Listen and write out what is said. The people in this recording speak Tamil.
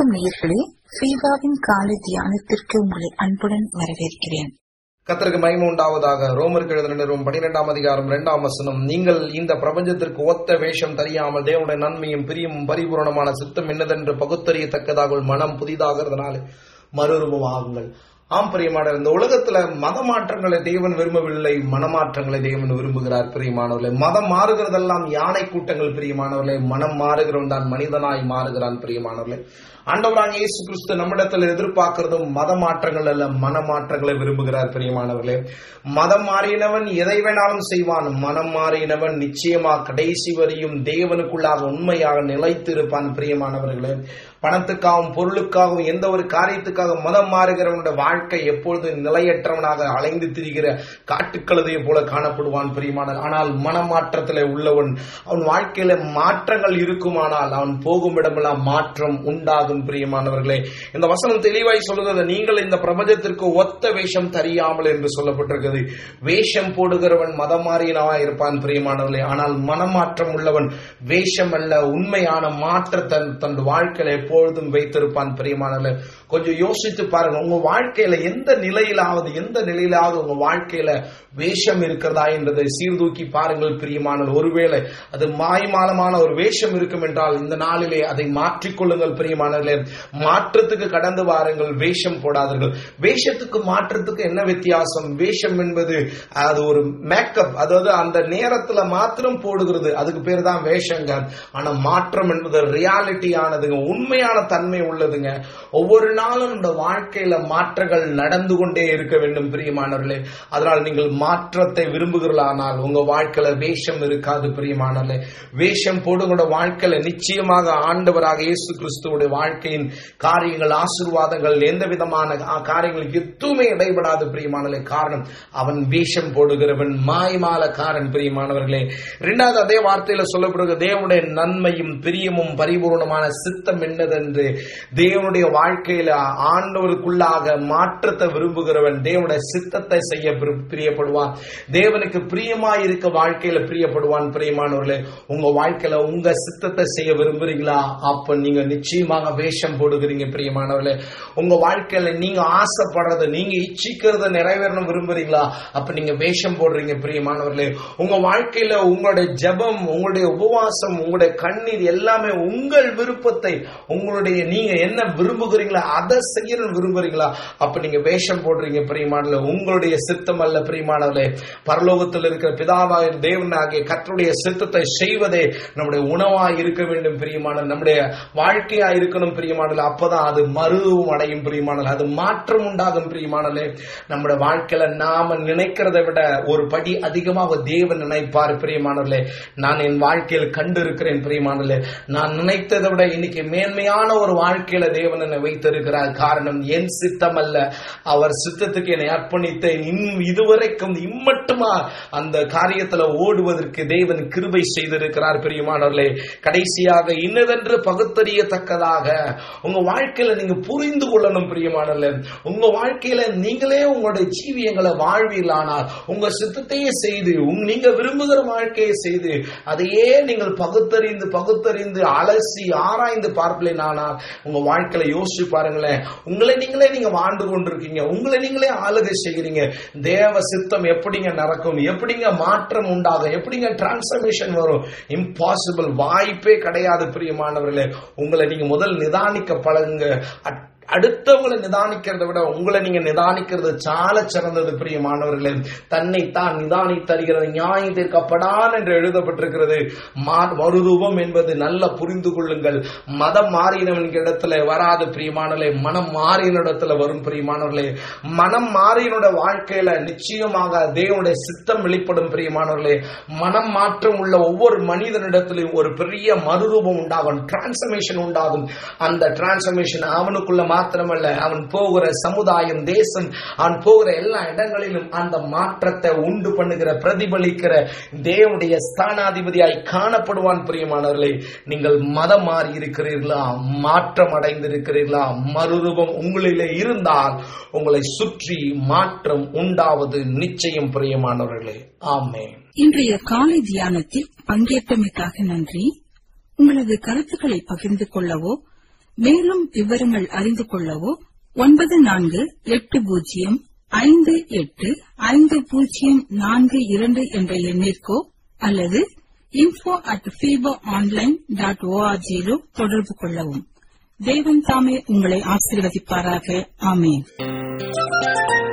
வணக்கம் நேயர்களே சீதாவின் காலை தியானத்திற்கு உங்களை அன்புடன் வரவேற்கிறேன் கத்தருக்கு மகிமை உண்டாவதாக ரோமருக்கு எழுதின நிறுவனம் பனிரெண்டாம் அதிகாரம் இரண்டாம் வசனம் நீங்கள் இந்த பிரபஞ்சத்திற்கு ஒத்த வேஷம் தெரியாமல் தேவனுடைய நன்மையும் பிரியமும் பரிபூரணமான சித்தம் என்னதென்று பகுத்தறியத்தக்கதாக மனம் புதிதாகிறதுனால மறுரூபமாகுங்கள் ஆம் பிரியமானவர் இந்த உலகத்துல மத மாற்றங்களை தேவன் விரும்பவில்லை மனமாற்றங்களை தேவன் விரும்புகிறார் பிரியமானவர்களே மதம் மாறுகிறதெல்லாம் யானை கூட்டங்கள் பிரியமானவர்களே மனம் மாறுகிறவன் தான் மனிதனாய் மாறுகிறான் பிரியமானவர்களே ஆண்டவராக இயேசு கிறிஸ்து நம்மிடத்தில் எதிர்பார்க்கிறதும் மத மாற்றங்கள் அல்ல மன மாற்றங்களை விரும்புகிறார் பிரியமானவர்களே மதம் மாறினவன் எதை வேணாலும் செய்வான் மனம் மாறினவன் நிச்சயமா கடைசி வரையும் தேவனுக்குள்ளாக உண்மையாக நிலைத்து இருப்பான் பிரியமானவர்களே பணத்துக்காகவும் பொருளுக்காகவும் எந்த ஒரு காரியத்துக்காக மதம் மாறுகிறவனுடைய வாழ்க்கை எப்பொழுது நிலையற்றவனாக அலைந்து திரிகிற காட்டுக்கழுதையை போல காணப்படுவான் பிரியமானவர் ஆனால் மனமாற்றத்தில் உள்ளவன் அவன் வாழ்க்கையில மாற்றங்கள் இருக்குமானால் அவன் போகும் இடமெல்லாம் மாற்றம் உண்டாகும் பிரியமானவர்களே இந்த வசனம் தெளிவாய் சொல்லுகிறது நீங்கள் இந்த பிரபஞ்சத்திற்கு ஒத்த வேஷம் தெரியாமல் என்று சொல்லப்பட்டிருக்கிறது வேஷம் போடுகிறவன் மதம் மாறினவா இருப்பான் பிரியமானவர்களே ஆனால் மனமாற்றம் உள்ளவன் வேஷம் அல்ல உண்மையான மாற்றத்தை தன் வாழ்க்கையில எப்பொழுதும் வைத்திருப்பான் பிரியமானவர்களே கொஞ்சம் யோசித்து பாருங்க உங்க வாழ்க்கையில எந்த நிலையிலாவது எந்த நிலையிலாவது உங்க வாழ்க்கையில வேஷம் இருக்கிறதா என்றதை சீர்தூக்கி பாருங்கள் பிரியமானவர் ஒருவேளை அது மாய்மாலமான ஒரு வேஷம் இருக்கும் என்றால் இந்த நாளிலே அதை மாற்றிக்கொள்ளுங்கள் பிரியமானவர்களே மாற்றத்துக்கு கடந்து வாருங்கள் வேஷம் போடாதீர்கள் வேஷத்துக்கு மாற்றத்துக்கு என்ன வித்தியாசம் வேஷம் என்பது அது ஒரு மேக்கப் அதாவது அந்த நேரத்துல மாத்திரம் போடுகிறது அதுக்கு பேர் தான் வேஷங்க ஆனா மாற்றம் என்பது ரியாலிட்டி ஆனதுங்க உண்மையான தன்மை உள்ளதுங்க ஒவ்வொரு நாளும் இந்த வாழ்க்கையில மாற்றங்கள் நடந்து கொண்டே இருக்க வேண்டும் பிரியமானவர்களே அதனால் நீங்கள் மாற்றத்தை விரும்புகிறீர்களானால் உங்க வாழ்க்கையில வேஷம் இருக்காது பிரியமானவர்களே வேஷம் போடுங்களோட வாழ்க்கையில நிச்சயமாக ஆண்டவராக இயேசு கிறிஸ்துவோட வாழ்க்கையின் காரியங்கள் ஆசீர்வாதங்கள் எந்த விதமான காரியங்களுக்கு எதுவுமே இடைபடாது பிரியமானவர்களே காரணம் அவன் வேஷம் போடுகிறவன் மாய்மாலக்காரன் பிரியமானவர்களே இரண்டாவது அதே வார்த்தையில சொல்லப்படுகிற தேவனுடைய நன்மையும் பிரியமும் பரிபூர்ணமான சித்தம் என்னதென்று தேவனுடைய வாழ்க்கையில ஆண்டவருக்குள்ளாக மாற்றத்தை விரும்புகிறவன் தேவனுடைய சித்தத்தை செய்ய பிரியப்படுவான் தேவனுக்கு பிரியமாய் இருக்க வாழ்க்கையில பிரியப்படுவான் பிரியமானவர்களே உங்க வாழ்க்கையில உங்க சித்தத்தை செய்ய விரும்புறீங்களா அப்ப நீங்க நிச்சயமாக வேஷம் போடுகிறீங்க பிரியமானவர்களே உங்க வாழ்க்கையில நீங்க ஆசைப்படுறத நீங்க இச்சிக்கிறத நிறைவேறணும் விரும்புறீங்களா அப்ப நீங்க வேஷம் போடுறீங்க பிரியமானவர்களே உங்க வாழ்க்கையில உங்களுடைய ஜபம் உங்களுடைய உபவாசம் உங்களுடைய கண்ணீர் எல்லாமே உங்கள் விருப்பத்தை உங்களுடைய நீங்க என்ன விரும்புகிறீங்களா அதை செய்யணும் விரும்புறீங்களா அப்ப நீங்க வேஷம் போடுறீங்க பிரியமானல உங்களுடைய சித்தம் அல்ல பிரியமானவர்களே பரலோகத்தில் இருக்கிற பிதாவாய தேவன் ஆகிய கற்றுடைய சித்தத்தை செய்வதே நம்முடைய உணவாய் இருக்க வேண்டும் பிரியமான நம்முடைய வாழ்க்கையா இருக்கணும் பிரியமானல அப்பதான் அது மருவும் அடையும் பிரியமானல அது மாற்றம் உண்டாகும் பிரியமானலே நம்முடைய வாழ்க்கையில நாம நினைக்கிறதை விட ஒரு படி அதிகமாக தேவன் நினைப்பார் பிரியமானவர்களே நான் என் வாழ்க்கையில் கண்டு இருக்கிறேன் பிரியமானலே நான் நினைத்ததை விட இன்னைக்கு மேன்மையான ஒரு வாழ்க்கையில தேவன் என்னை வைத்திருக்கிறார் காரணம் என் சித்தம் அல்ல அவர் சித்தத்துக்கு என்னை அர்ப்பணித்தேன் இதுவரைக்கும் இம்மட்டுமா அந்த காரியத்துல ஓடுவதற்கு தேவன் கிருபை செய்திருக்கிறார் பிரியமானவர்களே கடைசியாக இன்னதென்று பகுத்தறியத்தக்கதாக உங்க வாழ்க்கையில நீங்க புரிந்து கொள்ளணும் பிரியமானவர்களே உங்க வாழ்க்கையில நீங்களே உங்களுடைய ஜீவியங்களை வாழ்வீர்களானால் உங்க சித்தத்தையே செய்து நீங்க விரும்புகிற வாழ்க்கையை செய்து அதையே நீங்கள் பகுத்தறிந்து பகுத்தறிந்து அலசி ஆராய்ந்து பார்ப்பலேனானால் உங்க வாழ்க்கையில யோசிச்சு பாருங்களேன் உங்களை நீங்களே நீங்க வாழ்ந்து கொண்டிருக்கீங்க உங்களை நீங்களே ஆளுகை செய்கிறீங்க தேவ சித்தம் எப்படிங்க நடக்கும் எப்படிங்க மாற்றம் உண்டாகும் எப்படிங்க டிரான்ஸ்பர்மேஷன் வரும் இம்பாசிபிள் வாய்ப்பே கிடையாது பிரியமானவர்களே உங்களை நீங்க முதல் நிதானிக்க பழகுங்க அடுத்தவங்களை நிதானிக்கிறத விட உங்களை நீங்க நிதானிக்கிறது சால சிறந்தது பிரியமானவர்களே தன்னை தான் நிதானி தருகிறது நியாயம் தீர்க்கப்படான் என்று எழுதப்பட்டிருக்கிறது மறுரூபம் என்பது நல்ல புரிந்து கொள்ளுங்கள் மதம் மாறினவன் இடத்துல வராது பிரியமானவர்களே மனம் மாறின இடத்துல வரும் பிரியமானவர்களே மனம் மாறினோட வாழ்க்கையில நிச்சயமாக தேவனுடைய சித்தம் வெளிப்படும் பிரியமானவர்களே மனம் மாற்றம் உள்ள ஒவ்வொரு மனிதனிடத்திலும் ஒரு பெரிய மறுரூபம் உண்டாகும் டிரான்ஸ்பர்மேஷன் உண்டாகும் அந்த டிரான்ஸ்பர்மேஷன் அவனுக்குள்ள மாத்திரமல்ல அவன் போகிற சமுதாயம் தேசம் அவன் போகிற எல்லா இடங்களிலும் அந்த மாற்றத்தை உண்டு பண்ணுகிற பிரதிபலிக்கிற தேவனுடைய ஸ்தானாதிபதியாய் காணப்படுவான் பிரியமானவர்களே நீங்கள் மதம் மாறி இருக்கிறீர்களா மாற்றம் அடைந்திருக்கிறீர்களா மறுரூபம் உங்களிலே இருந்தால் உங்களை சுற்றி மாற்றம் உண்டாவது நிச்சயம் பிரியமானவர்களே ஆமே இன்றைய காலை தியானத்தில் பங்கேற்றமைக்காக நன்றி உங்களது கருத்துக்களை பகிர்ந்து கொள்ளவோ மேலும் விவரங்கள் அறிந்து கொள்ளவோ ஒன்பது நான்கு எட்டு பூஜ்ஜியம் ஐந்து எட்டு ஐந்து பூஜ்ஜியம் நான்கு இரண்டு என்ற எண்ணிற்கோ அல்லது info at FEBA online dot ஓஆர்ஜியிலோ தொடர்பு கொள்ளவும் தேவன் தாமே உங்களை ஆசீர்வதிப்பாராக ஆமேன்